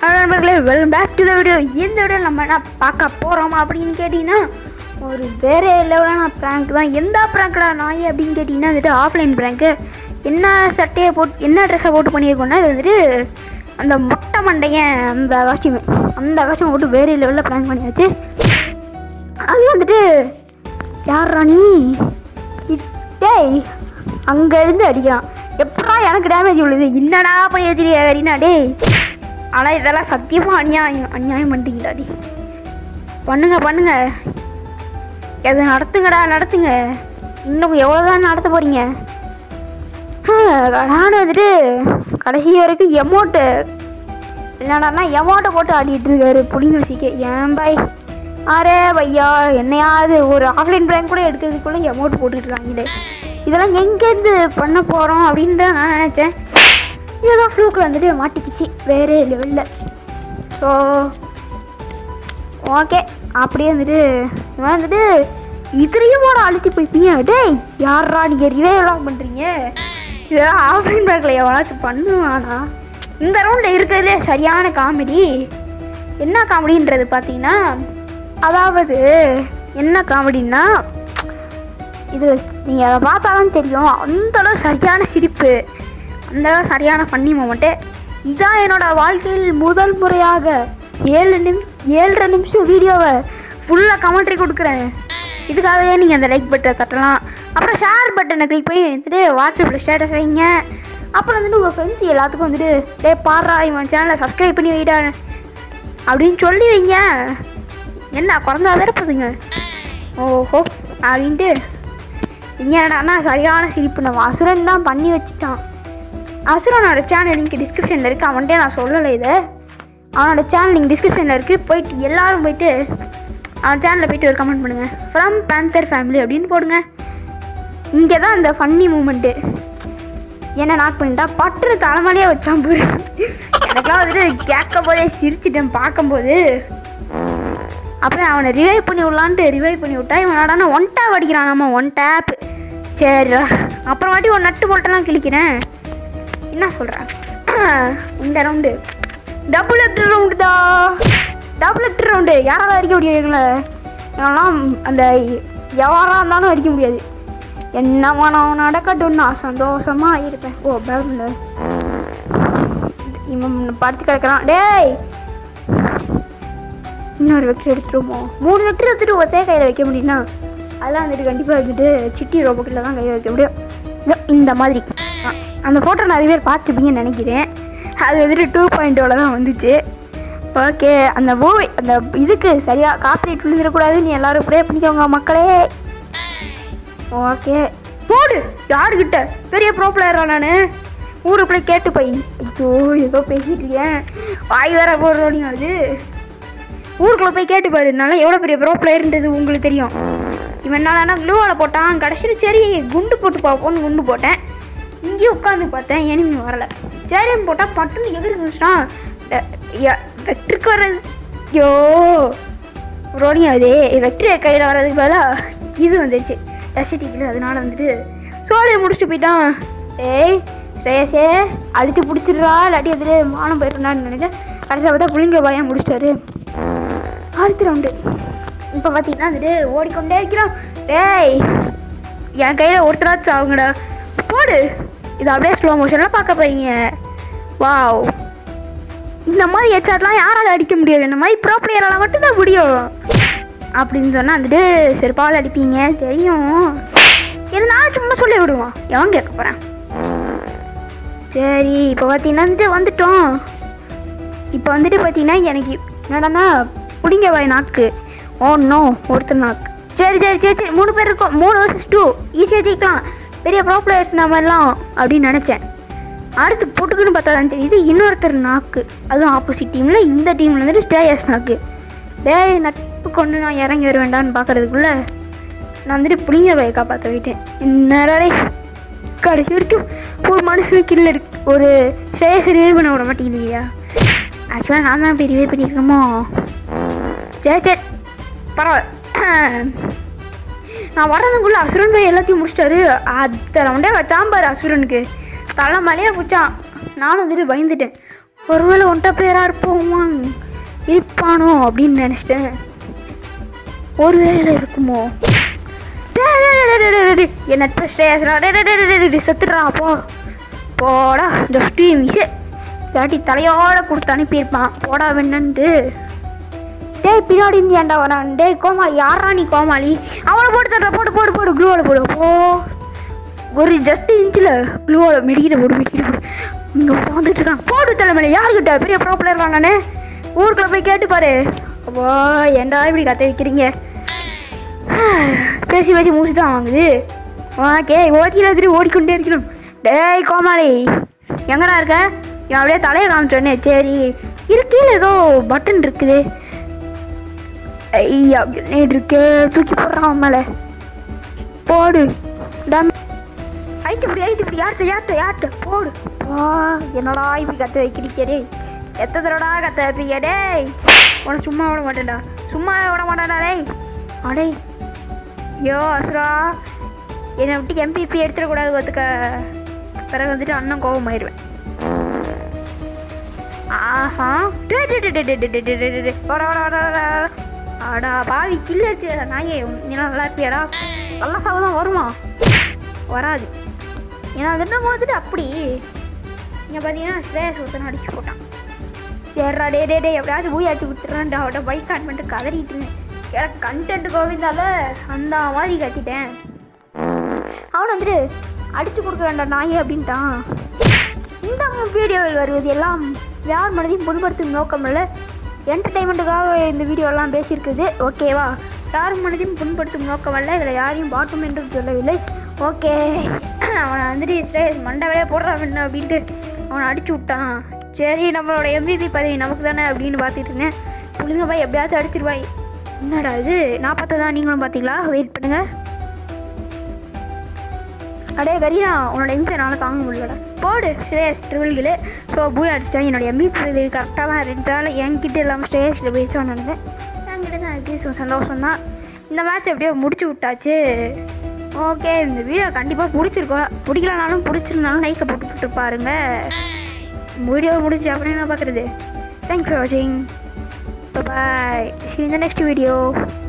hello நண்பர்களே welcome back to the video இந்த video நம்ம என்ன பார்க்க போகிறோமா அப்படின்னு கேட்டிங்கன்னா ஒரு வேறு லெவலான ப்ராங்க் தான் எந்த ப்ராங்க்டா நாய் அப்படின்னு கேட்டிங்கன்னா வந்துட்டு ஆஃப்லைன் ப்ராங்க்கு என்ன சட்டையை போட்டு என்ன ட்ரெஸ்ஸை போட்டு பண்ணியிருக்கோன்னா அது வந்துட்டு அந்த மொட்டை மண்டையன் அந்த காஸ்டியூமு அந்த காஸ்டியூம் போட்டு வேறு லெவலில் ப்ராங்க் பண்ணியாச்சு அது வந்துட்டு யார் ராணி டேய் அங்கேருந்து அடிக்கிறான் எப்படா எனக்கு டேமேஜ் விழுது என்னடா பண்ணி வச்சிருக்கியா கரீனா டேய் ஆனால் இதெல்லாம் சத்தியமாக அநியாயம் அநியாயம் பண்ணிட்டீங்களா டி பண்ணுங்க பண்ணுங்க எதை நடத்துங்கடா நடத்துங்க இன்னும் எவ்வளோதான் நடத்த போகிறீங்க நான் வந்துட்டு கடைசி வரைக்கும் எமௌண்ட்டு என்னடான்னா எமௌண்ட்டை போட்டு ஆடிட்டு இருக்காரு புடிங்க வசிக்க ஏன் பாய் அரே பையா என்னையாவது ஒரு ஆஃப்லைன் பேங்க் கூட எடுக்கிறதுக்குள்ளே எமௌண்ட் போட்டுக்கிட்டு இருக்காங்களே இதெல்லாம் எங்கேருந்து பண்ண போகிறோம் அப்படின்னு தான் நான் நினச்சேன் ஏதோ ஃப்ளூக்கில் வந்துட்டு மாட்டிக்கிச்சு வேறு லெவலில் ஸோ ஓகே அப்படியே வந்துட்டு இவன் வந்துட்டு இதுலேயும் ஒரு அழுத்தி போய்ப்பீங்க டேய் யாரா நீங்கள் ரிவைவெல்லாம் பண்ணுறீங்க இதெல்லாம் ஆஃப்லைன் பேக்கில் எவனாச்சும் பண்ணுவானா இந்த ரவுண்டில் இருக்கிறதுலே சரியான காமெடி என்ன காமெடின்றது பார்த்தீங்கன்னா அதாவது என்ன காமெடின்னா இது நீங்கள் அதை பார்த்தாதான் தெரியும் அந்தளவு சரியான சிரிப்பு அந்தளவு சரியான ஃபன்னி மூமெண்ட்டு இதான் என்னோட வாழ்க்கையில் முதல் முறையாக ஏழு நிமிஷம் ஏழரை நிமிஷம் வீடியோவை ஃபுல்லாக கமெண்ட்ரி கொடுக்குறேன் இதுக்காகவே நீங்கள் அந்த லைக் பட்டனை தட்டலாம் அப்புறம் ஷேர் பட்டனை கிளிக் பண்ணி வந்துட்டு வாட்ஸ்அப்பில் ஸ்டேட்டஸ் வைங்க அப்புறம் வந்துட்டு உங்கள் ஃப்ரெண்ட்ஸ் எல்லாத்துக்கும் வந்துட்டு டே பாடுறா இவன் சேனலை சப்ஸ்கிரைப் பண்ணி வைடா அப்படின்னு சொல்லி வைங்க என்ன குறைந்தா வேற போதுங்க ஓஹோ அப்படின்ட்டு இங்கே என்னடான்னா சரியான சிரிப்பு நம்ம அசுரன் தான் பண்ணி வச்சுட்டான் அசுரனோட சேனல் லிங்க் டிஸ்கிரிப்ஷனில் இருக்குது அவன்கிட்ட நான் சொல்லலை இதை அவனோட சேனல் லிங்க் டிஸ்கிரிப்ஷனில் இருக்குது போயிட்டு எல்லாரும் போயிட்டு அவன் சேனலில் போயிட்டு ஒரு கமெண்ட் பண்ணுங்கள் ஃப்ரம் பேந்தர் ஃபேமிலி அப்படின்னு போடுங்க இங்கே தான் இந்த ஃபன்னி மூமெண்ட்டு என்ன நாக் பண்ணிட்டா பட்டு தலைமலையே வச்சான் பாரு எனக்கெல்லாம் வந்துட்டு கேட்கும் போதே சிரிச்சிட்டேன் பார்க்கும்போது அப்புறம் அவனை ரிவைவ் பண்ணி விடலான்ட்டு ரிவைவ் பண்ணி விட்டா இவன் நடனா ஒன் டேப் அடிக்கிறான் நம்ம ஒன் டேப் சரி அப்புறம் வாட்டி ஒரு நட்டு போட்டெல்லாம் கிழிக்கிறேன் என்ன சொல்கிறேன் இந்த ரவுண்டு டபுள் லெட்டர் ரவுண்டு தான் டபுள் லெட்டர் ரவுண்டு யாராவது அடிக்க முடியும் எங்களை எங்களாம் அந்த எவராக இருந்தாலும் அடிக்க முடியாது என்னவா நான் நடக்கட்டும் நான் சந்தோஷமாக இருப்பேன் ஓ பேக்ல இவன் படுத்து கிடக்குறான் டேய் இன்னொரு வெக்டர் எடுத்துருவோமோ மூணு வெக்டர் எடுத்துட்டு ஒத்தே கையில் வைக்க முடியும்னா அதெல்லாம் வந்துட்டு கண்டிப்பாக வந்துட்டு சிட்டி ரோபோட்டில் தான் கையை வைக்க முடியும் இதோ இந்த மாதிரி அ- அந்த ஃபோட்டோ நிறைய பேர் பார்த்துப்பீங்கன்னு நினைக்கிறேன் அது வந்துட்டு டூ பாயிண்டோவில் தான் வந்துச்சு ஓகே அந்த மூவி அந்த இதுக்கு சரியாக காப்பரேட் விழுந்துடக்கூடாது நீ எல்லாரும் ப்ரே பண்ணிக்கோங்க மக்களே ஓகே போடு யாருக்கிட்ட பெரிய ப்ரோ பிளேயரா நான் ஊருக்குள்ளே கேட்டு போய் ஐயோ ஏதோ பேசிட்டு இருக்கேன் வாய் வேற போடுறோம் அது ஊருக்குள்ளே போய் கேட்டு பாரு நல்லா எவ்வளோ பெரிய ப்ரோ பிளேயர்ன்றது உங்களுக்கு தெரியும் இவன் என்னடா க்ளூவால் போட்டான் கடைசியில் சரி குண்டு போட்டு பார்ப்போம்னு குண்டு போட்டேன் இங்கேயும் உட்காந்து பார்த்தேன் எனிமி வரல சரின்னு போட்டால் பட்டுன்னு எதிரி குதிச்சிட்டான் வெற்றிக்கு வர்றது ஐயோ ரோடிங் ஆகுதே வெற்றி கையில் வர்றதுக்கு பதிலாக இது வந்துச்சு எஸ்டிக்கில் அதனால வந்துட்டு சோலையை முடிச்சுட்டு போயிட்டான் ஏய் ஸ்ரேயஸே அழுத்தி பிடிச்சிடுறா இல்லாட்டி எதிரே மானம் போயிட்டுனான்னு நினைச்சேன் கடைசியாக பார்த்தா புளிங்க பாயம் முடிச்சிட்டாரு அடுத்த ரவுண்டு இப்போ பார்த்தீங்கன்னா வந்துட்டு ஓடிக்கொண்டே இருக்கிறோம் டேய் என் கையில் ஒருத்தராச்சும் ஆகுங்கடா போடு இது அப்படியே ஸ்லோ மோஷனில் பார்க்க போறீங்க வாவ் இந்த மாதிரி ஹெச்ஆர்லாம் யாரால அடிக்க முடியாது இந்த மாதிரி ப்ரோ பிளேயரால் மட்டும்தான் முடியும் அப்படின்னு சொன்னால் வந்துட்டு செருப்பால் அடிப்பீங்க தெரியும் இருந்தாலும் சும்மா சொல்லி விடுவான் எவன் கேட்க போகிறேன் சரி இப்போ பார்த்தீங்கன்னா வந்துட்டு வந்துட்டோம் இப்போ வந்துட்டு பார்த்தீங்கன்னா எனக்கு என்னடனா பிடிங்க வாய் நாக்கு ஓ நோ ஒருத்தர் நாக்கு சரி சரி சரி சரி மூணு பேர் இருக்கோம் மூணு வர்சஸ் டூ ஈஸியாக ஜெயிக்கலாம் பெரிய ப்ரோ பிளேயர்ஸ் நம்ம எல்லாம் அப்படின்னு நினச்சேன் அடுத்து போட்டுக்குன்னு பார்த்தா தான் தெரியுது இன்னொருத்தர் நாக்கு அதுவும் ஆப்போசிட் டீமில் இந்த டீமில் வந்துட்டு ஸ்டேயஸ் நாக்கு டேய் நட்பு கொண்டு நான் இறங்கி வருவேண்டான்னு பார்க்கறதுக்குள்ள நான் வந்துட்டு புளிங்க வாயை காப்பாற்ற போயிட்டேன் என்னடே கடைசி வரைக்கும் ஒரு மனுஷனுக்கு கில்ல இருக்கு ஒரு ஸ்டேயஸ் ரிவே பண்ண விட மாட்டேங்குதுயா ஆக்சுவலாக நான் தான் போய் ரிவே பண்ணியிருக்கணுமோ சரி சரி பரவாயில்ல நான் வர்றதுக்குள்ளே அசுரன் போய் எல்லாத்தையும் முடிச்சிட்டாரு அத்தனை உண்டே வச்சான் பாரு அசுரனுக்கு தலை மலையாக பிடிச்சான் நானும் வந்துட்டு பயந்துட்டேன் ஒருவேளை ஒன்ட்ட பேரா இருப்போமா இருப்பானோ அப்படின்னு நினச்சிட்டேன் ஒருவேளை இருக்குமோ டேய், டேய், டேய், டேய், டேய், டேய், என் நட்பு ஸ்ரேயஸ்ரா டே டே டே டே செத்துடுறா போ போடா ஜஸ்ட் மிஸ் இல்லாட்டி தலையோட கொடுத்து அனுப்பியிருப்பான் போடா வேணுன்ட்டு டேய் பின்னாடி இருந்து ஏன்டா வரான் டேய் கோமாளி யாரா நீ கோமாளி அவனை போட்டு தட்டுற போட்டு போட்டு போட்டு க்ளூவோட போடு போ ஒரு ஜஸ்ட் இன்ச்சில் க்ளூவோட மெடிக்கிட்ட போடு மெடிக்கிட்ட போடு இங்கே வந்துட்டு இருக்கான் போடு தலைமையில யாருக்கிட்ட பெரிய ப்ரோ பிளேயர் நானே ஊருக்குள்ள போய் கேட்டு பாரு அப்போ ஏன்டா இப்படி கத்த வைக்கிறீங்க பேசி பேசி மூச்சு தான் வாங்குது ஓகே ஓட்டியில் திரும்பி ஓடிக்கொண்டே இருக்கணும் டேய் கோமாளி எங்கடா இருக்க நான் அப்படியே தலையை காமிச்சோன்னே சரி இருக்கீல ஏதோ பட்டன் இருக்குது ஐயா கிரனேட் இருக்கு தூக்கி போடுறான் அவன் மேலே போடு டம் ஐட்டு இப்படி ஐட்டு இப்படி யார்கிட்ட யார்கிட்ட யார்கிட்ட போடு வா என்னடா இப்படி கத்த வைக்கிறீங்க டேய் எத்தனை தடவைடா கத்த வைப்பீங்க டேய் உன சும்மா விட மாட்டேன்டா சும்மா விட மாட்டேன்டா டேய் அடே ஐயோ அசுரா என்னை விட்டு எம்பிபி எடுத்துடக்கூடாது பார்த்துக்க பிறகு வந்துட்டு அண்ணன் கோபமாயிருவேன் ஆஹா டே டே டே டே டே டே டே டே டே டே டே வாடா வாடா வாடா வாடா ஆடா பாவி கில்ல அடிச்சு நாயே நீ நல்லா இருப்பியாடா நல்லா சாவதான் வருமா வராது ஏன்னா அதுன்னா வந்துட்டு அப்படி இங்கே பார்த்தீங்கன்னா ஸ்ரேயஸ் ஒருத்தன் அடிச்சு போட்டான் சரிடா டே டே டே எப்படியாச்சும் போய் அடிச்சு விட்டுறான்டா அவட்ட பைக் ஆன் பண்ணிட்டு கதறிட்டு இருந்தேன் எனக்கு கண்டென்ட் கோவிந்தால அந்த மாதிரி கத்திட்டேன் அவன் வந்துட்டு அடிச்சு கொடுக்க வேண்டாம் நாயே அப்படின்ட்டான் இந்த வீடியோவில் வருவது எல்லாம் யார் மனதையும் புண்படுத்தும் நோக்கம் இல்லை என்டர்டைன்மெண்ட்டுக்காக இந்த வீடியோலாம் பேசியிருக்குது ஓகேவா யார் மனதையும் புண்படுத்தும் நோக்கம் அல்ல இதில் யாரையும் பாட்டும் என்று சொல்லவில்லை ஓகே அவனை வந்துட்டு ஸ்ரேயஸ் மண்டவே போடுறான் என்ன அப்படின்ட்டு அவனை அடிச்சு விட்டான் சரி நம்மளோட எம்பிபி பதவி நமக்கு தானே அப்படின்னு பார்த்துட்டு இருந்தேன் புள்ளிங்க போய் எப்படியாச்சும் அடிச்சிருவாய் என்னடா இது நான் பார்த்ததா நீங்களும் பார்த்தீங்களா வெயிட் பண்ணுங்கள் அடே கரியா உன்னோட எம்பி என்னால் தாங்க முடியலடா போடு ஸ்ரேயஸ் ட்ரிபிள்கில் ஸோ பூய் அடிச்சிட்டேன் என்னோட எம்பி இது கரெக்டாக தான் இருந்துட்டால என்கிட்ட இல்லாமல் ஸ்ரேயஸில் போயிடுச்சோன்னு நினைக்கிறேன் என்கிட்ட தான் இருக்குது ஸோ சந்தோஷம் தான் இந்த மேட்ச் எப்படியோ முடிச்சு விட்டாச்சு ஓகே இந்த வீடியோ கண்டிப்பாக பிடிச்சிருக்கோம் பிடிக்கலனாலும் பிடிச்சிருந்தாலும் லைக்கை போட்டு போட்டு பாருங்க வீடியோ முடிச்சு அப்படின்னு நான் பார்க்குறது தேங்க்ஸ் ஃபார் வாட்சிங் பாய் சி இந்த நெக்ஸ்ட் வீடியோ